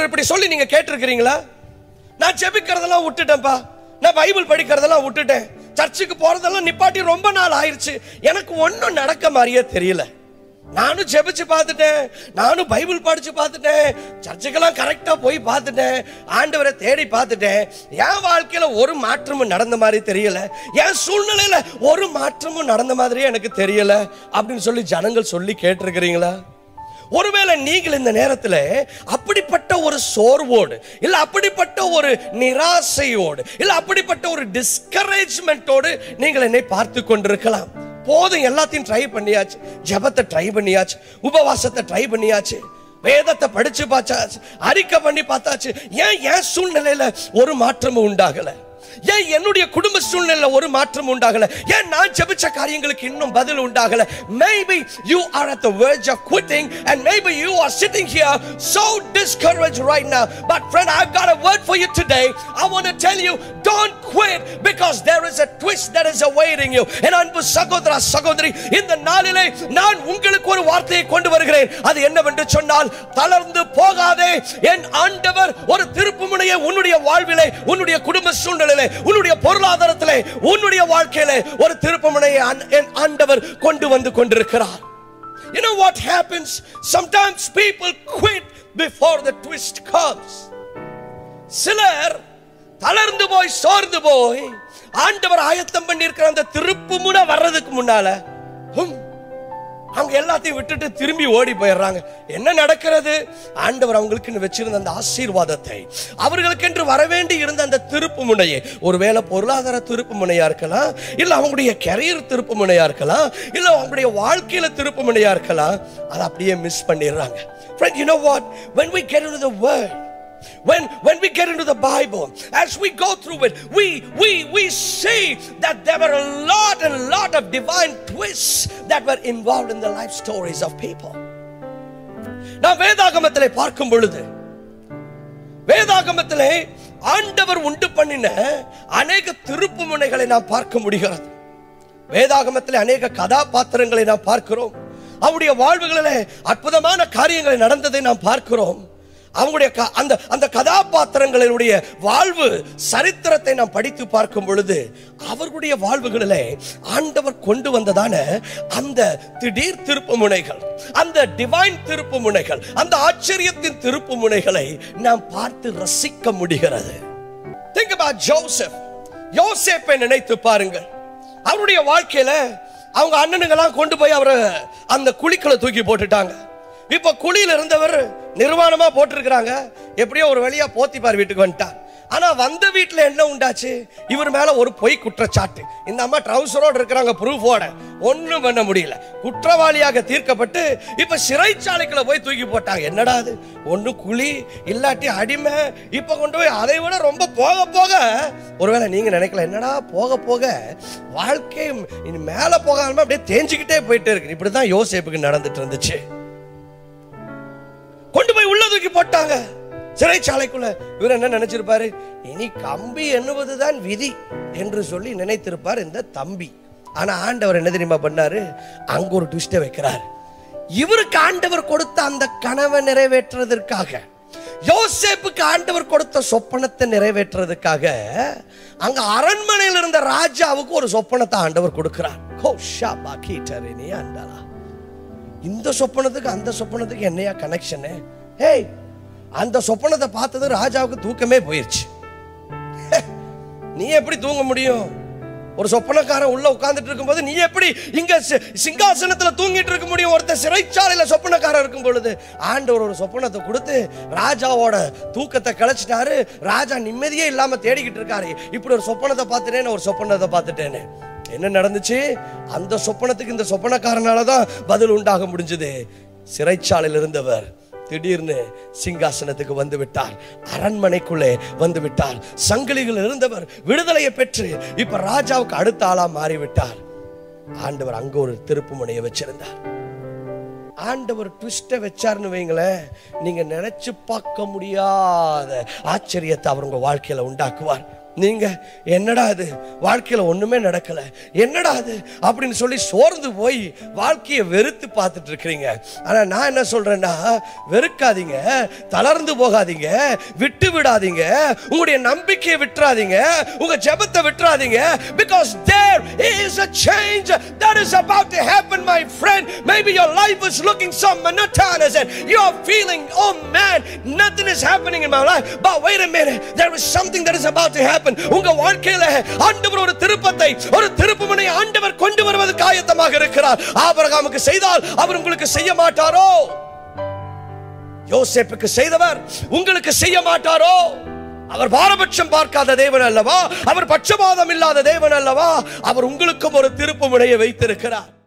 சிலர் இப்படி சொல்லி நீங்க கேட்டிருக்கிறீங்களா நான் ஜெபிக்கிறதெல்லாம் விட்டுட்டேன்ப்பா நான் பைபிள் படிக்கிறதெல்லாம் விட்டுட்டேன் சர்ச்சுக்கு போறதெல்லாம் நிப்பாட்டி ரொம்ப நாள் ஆயிருச்சு எனக்கு ஒன்றும் நடக்க மாதிரியே தெரியல நானும் ஜெபிச்சு பார்த்துட்டேன் நானும் பைபிள் படிச்சு பார்த்துட்டேன் சர்ச்சுக்கெல்லாம் கரெக்டா போய் பார்த்துட்டேன் ஆண்டவரை தேடி பார்த்துட்டேன் என் வாழ்க்கையில ஒரு மாற்றமும் நடந்த மாதிரி தெரியல என் சூழ்நிலையில ஒரு மாற்றமும் நடந்த மாதிரியே எனக்கு தெரியல அப்படின்னு சொல்லி ஜனங்கள் சொல்லி கேட்டிருக்கிறீங்களா ஒருவேளை நீங்கள் இந்த நேரத்தில் அப்படிப்பட்ட ஒரு சோர்வோடு இல்ல அப்படிப்பட்ட ஒரு நிராசையோடு இல்ல அப்படிப்பட்ட ஒரு டிஸ்கரேஜ்மெண்ட்டோடு நீங்கள் என்னை பார்த்து கொண்டிருக்கலாம் போதும் எல்லாத்தையும் ட்ரை பண்ணியாச்சு ஜெபத்தை ட்ரை பண்ணியாச்சு உபவாசத்தை ட்ரை பண்ணியாச்சு வேதத்தை படிச்சு பார்த்தாச்சு அறிக்கை பண்ணி பார்த்தாச்சு ஏன் என் சூழ்நிலையில ஒரு மாற்றமும் உண்டாகல ஏன் என்னுடைய குடும்ப சூழ்நிலையில ஒரு மாற்றம் உண்டாகல ஏன் நான் ஜெபிச்ச காரியங்களுக்கு இன்னும் பதில் உண்டாகல maybe you are at the verge of quitting and maybe you are sitting here so discouraged right now but friend I've got a word for you today I want to tell you don't quit because there is a twist that is awaiting you என் அன்பு சகோதரா சகோதரி இந்த நாளிலே நான் உங்களுக்கு ஒரு வார்த்தையை கொண்டு வருகிறேன் அது என்னவென்று சொன்னால் தளர்ந்து போகாதே என் ஆண்டவர் ஒரு திருப்புமுனையை உன்னுடைய வாழ்விலே உன்னுடைய குடும்ப சூழ்நிலையிலே உன்னுடைய பொருளாதாரத்திலே உன்னுடைய வாழ்க்கையிலே ஒரு திருப்புமுனையை ஆண்- என் ஆண்டவர் கொண்டு வந்து கொண்டிருக்கிறார் You know what happens? Sometimes people quit before the twist comes. சிலர் தளர்ந்து போய் சோர்ந்து போய் ஆண்டவர் ஆயத்தம் பண்ணியிருக்கிற அந்த திருப்பு முனை வர்றதுக்கு முன்னால ஹும், அவங்க எல்லாத்தையும் விட்டுட்டு திரும்பி ஓடி போயிடுறாங்க என்ன நடக்கிறது ஆண்டவர் அவங்களுக்குன்னு வச்சிருந்த அந்த ஆசீர்வாதத்தை அவர்களுக்கென்று வரவேண்டி இருந்த அந்த திருப்பு முனையை ஒருவேளை பொருளாதார திருப்பு முனையா இருக்கலாம் இல்ல அவங்களுடைய கெரியர் திருப்பு முனையா இருக்கலாம் இல்ல அவங்களுடைய வாழ்க்கையில திருப்பு முனையா இருக்கலாம் அதை அப்படியே மிஸ் பண்ணிடுறாங்க Friend, you know what? When we get into the word, when when we get into the bible as we go through it we we we see that there were a lot and lot of divine twists that were involved in the life stories of people நான் வேதாகமத்திலே பார்க்கும் பொழுது வேதாகமத்திலே ஆண்டவர் உண்டு பண்ணின அநேக திருப்பு முனைகளை நாம் பார்க்க முடிகிறது வேதாகமத்திலே அநேக கதாபாத்திரங்களை நாம் பார்க்கிறோம் அவருடைய வாழ்வுகளிலே அற்புதமான காரியங்களை நடந்ததை நாம் பார்க்கிறோம் அவங்களுடைய க- அந்த அந்த கதாபாத்திரங்களுடைய வாழ்வு சரித்திரத்தை நாம் படித்து பார்க்கும் பொழுது அவர்களுடைய வாழ்வுகளிலே ஆண்டவர் கொண்டு வந்ததான அந்த திடீர் திருப்பு முனைகள் அந்த டிவைன் திருப்பு முனைகள் அந்த ஆச்சரியத்தின் திருப்பு முனைகளை நாம் பார்த்து ரசிக்க முடிகிறது Think about Joseph. யோசேப்பை நினைத்து பாருங்கள் அவருடைய வாழ்க்கையில அவங்க அண்ணனுங்கெல்லாம் கொண்டு போய் அவரை அந்த குழிக்குள்ள தூக்கி போட்டுட்டாங்க இப்ப குழியில இருந்தவர் நிர்வாணமா போட்டிருக்கிறாங்க எப்படியோ ஒரு வழியா போத்திப்பார் வீட்டுக்கு வந்துட்டார் ஆனா வந்த வீட்டுல என்ன உண்டாச்சு இவர் மேல ஒரு பொய் குற்றச்சாட்டு இந்த அம்மா ட்ரௌசரோட இருக்கிறாங்க ப்ரூஃபோட ஒண்ணும் பண்ண முடியல குற்றவாளியாக தீர்க்கப்பட்டு இப்ப சிறைச்சாலைக்குள்ள போய் தூக்கி போட்டாங்க என்னடா அது ஒண்ணு குழி இல்லாட்டி அடிமை இப்ப கொண்டு போய் அதை விட ரொம்ப போக போக ஒருவேளை நீங்க நினைக்கல என்னடா போக போக வாழ்க்கை இனி மேல போகாம அப்படியே தேஞ்சுக்கிட்டே போயிட்டே இருக்கு இப்படிதான் யோசேப்புக்கு நடந்துட்டு இருந்துச்சு கொண்டு போய் உள்ள தூக்கி போட்டாங்க சிறைச்சாலைக்குள்ள இவர் என்ன நினைச்சிருப்பாரு இனி கம்பி எண்ணுவதுதான் விதி என்று சொல்லி நினைத்திருப்பார் இந்த தம்பி ஆனா ஆண்டவர் என்ன தெரியுமா பண்ணாரு அங்க ஒரு ட்விஸ்ட வைக்கிறார் இவருக்கு ஆண்டவர் கொடுத்த அந்த கனவை நிறைவேற்றுறதற்காக யோசேப்புக்கு ஆண்டவர் கொடுத்த சொப்பனத்தை நிறைவேற்றுறதுக்காக அங்க அரண்மனையில் இருந்த ராஜாவுக்கு ஒரு சொப்பனத்தை ஆண்டவர் கொடுக்கிறார் கோஷா பாக்கீட்டரினி ஆண்டலா இந்த சொப்பனத்துக்கு அந்த சொப்பனத்துக்கு என்னையா கனெக்ஷனு ஹேய் அந்த சொப்பனத்தை பார்த்தது ராஜாவுக்கு தூக்கமே போயிருச்சு நீ எப்படி தூங்க முடியும் ஒரு சொப்பனக்காரன் உள்ள உட்கார்ந்துட்டு இருக்கும்போது நீ எப்படி இங்க சி- சிங்காசனத்துல தூங்கிட்டு இருக்க முடியும் ஒருத்தர் சிறைச்சாலையில சொப்பனக்காரன் இருக்கும் பொழுது ஆண்டவர் ஒரு சொப்பனத்தை கொடுத்து ராஜாவோட தூக்கத்தை கலைச்சிட்டாரு ராஜா நிம்மதியே இல்லாம தேடிக்கிட்டு இருக்காரு இப்படி ஒரு சொப்பனத்தை பார்த்துட்டேன்னு ஒரு சொப்பனத்தை பார்த்துட்டேன்னு என்ன நடந்துச்சு அந்த சொப்பனத்துக்கு இந்த சொப்பனக்காரனால தான் பதில் உண்டாக முடிஞ்சது சிறைச்சாலையில் இருந்தவர் திடீர்னு சிங்காசனத்துக்கு வந்து விட்டார் அரண்மனைக்குள்ளே வந்து விட்டார் சங்கிலிகள் இருந்தவர் விடுதலையை பெற்று இப்ப ராஜாவுக்கு அடுத்த ஆளா மாறிவிட்டார் ஆண்டவர் அங்க ஒரு திருப்பு முனையை வச்சிருந்தார் ஆண்டவர் ட்விஸ்ட வச்சாருன்னு வைங்களேன் நீங்க நினைச்சு பார்க்க முடியாத ஆச்சரியத்தை அவர் உங்க வாழ்க்கையில உண்டாக்குவார் நீங்க என்னடா அது வாழ்க்கையில ஒண்ணுமே நடக்கல என்னடா அது அப்படின்னு சொல்லி சோர்ந்து போய் வாழ்க்கையை வெறுத்து பார்த்துட்டு இருக்கிறீங்க ஆனா நான் என்ன சொல்றேன்னா வெறுக்காதீங்க தளர்ந்து போகாதீங்க விட்டு விடாதீங்க உங்களுடைய நம்பிக்கையை விட்டுறாதீங்க உங்க ஜெபத்தை விட்டுறாதீங்க because there is a change that is about to happen my friend maybe your life is looking so monotonous and you are feeling oh man nothing is happening in my life but wait a minute there is something that is about to happen உங்க வாழ்க்கையில ஆண்டவர் ஒரு திருப்பத்தை ஒரு திருப்புமுனை ஆண்டவர் கொண்டு வருவதற்கு ஆயத்தமாக இருக்கிறார் ஆபிரகாமுக்கு செய்தால் அவர் உங்களுக்கு செய்ய மாட்டாரோ யோசேப்புக்கு செய்தவர் உங்களுக்கு செய்ய மாட்டாரோ அவர் பாரபட்சம் பார்க்காத தேவன் அல்லவா அவர் பட்சபாதம் இல்லாத தேவன் அல்லவா அவர் உங்களுக்கும் ஒரு திருப்பு முனையை வைத்திருக்கிறார்